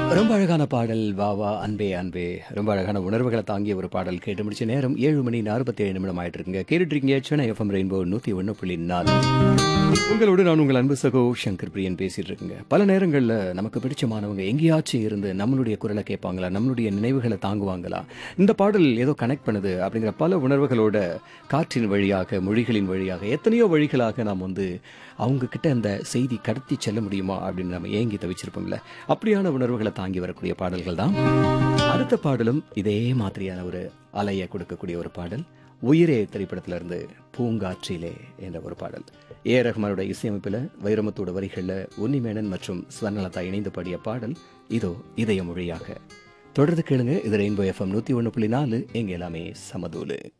ரொம்ப அழகான பாடல் வா வா அன்பே அன்பே ரொம்ப அழகான உணர்வுகளை தாங்கிய ஒரு பாடல் கேட்டு முடிச்ச நேரம் ஏழு மணி நாற்பத்தி ஏழு நிமிடம் ஆயிட்டு இருக்குங்க கேட்டுட்டு இருக்கீங்க சென்னை எஃப்எம் ரெயின்போ நூத்தி ஒன்று புள்ளி நாலு உங்களோடு நான் உங்கள் அன்பு சகோ சங்கர் பிரியன் பேசிட்டு இருக்குங்க பல நேரங்களில் நமக்கு பிடிச்சமானவங்க எங்கேயாச்சும் இருந்து நம்மளுடைய குரலை கேட்பாங்களா நம்மளுடைய நினைவுகளை தாங்குவாங்களா இந்த பாடல் ஏதோ கனெக்ட் பண்ணுது அப்படிங்கிற பல உணர்வுகளோட காற்றின் வழியாக மொழிகளின் வழியாக எத்தனையோ வழிகளாக நாம் வந்து அவங்க கிட்ட அந்த செய்தி கடத்தி செல்ல முடியுமா அப்படின்னு நம்ம ஏங்கி தவிச்சிருப்போம்ல அப்படியான உணர்வுகளை தாங்கி வரக்கூடிய பாடல்கள் தான் அடுத்த பாடலும் இதே மாதிரியான ஒரு அலையை கொடுக்கக்கூடிய ஒரு பாடல் உயிரே திரைப்படத்துல இருந்து பூங்காற்றிலே என்ற ஒரு பாடல் ஏ ரஹ்மானோட இசையமைப்பில் வைரமுத்தோட வரிகளில் உன்னிமேனன் மற்றும் ஸ்வர்ணலதா இணைந்து பாடிய பாடல் இதோ இதய மொழியாக தொடர்ந்து கேளுங்க இது ரெயின்போ எஃப்எம் நூற்றி ஒன்று புள்ளி நாலு எங்க எல்லாமே சமதூலு